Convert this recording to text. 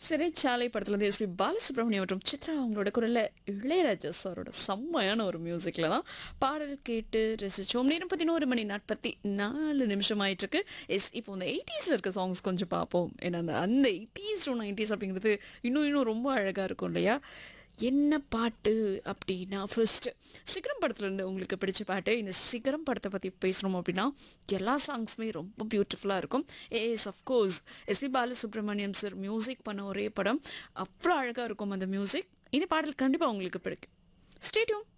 சிறைச்சாலை படத்துல S B Balasubramaniam மற்றும் சித்ரா அவங்களோட குரல்ல இளையராஜா சாரோட செம்மையான ஒரு மியூசிக்ல தான் பாடல் கேட்டு ரசிச்சோம் நேரம் பதினோரு மணி நாற்பத்தி நாலு நிமிஷம் ஆயிட்டு இருக்கு எஸ் இப்போ இந்த எயிட்டிஸ்ல இருக்க சாங்ஸ் கொஞ்சம் பார்ப்போம் ஏன்னா அந்த அந்த எயிட்டிஸ் டு நைன்டிஸ் அப்படிங்கிறது இன்னும் இன்னும் ரொம்ப அழகா இருக்கும் இல்லையா என்ன பாட்டு அப்படின்னா ஃபர்ஸ்ட் சிகரம் படத்துல இருந்து உங்களுக்கு பிடிச்ச பாட்டு இந்த சிகரம் படத்தை பற்றி பேசணும் அப்படின்னா எல்லா சாங்ஸுமே ரொம்ப பியூட்டிஃபுல்லாக இருக்கும் as of course S P Balasubrahmanyam sir music பண்ண ஒரே படம் அவ்வளோ அழகாக இருக்கும் அந்த மியூசிக் இந்த பாடல் கண்டிப்பாக உங்களுக்கு பிடிக்கும் ஸ்டேடியம்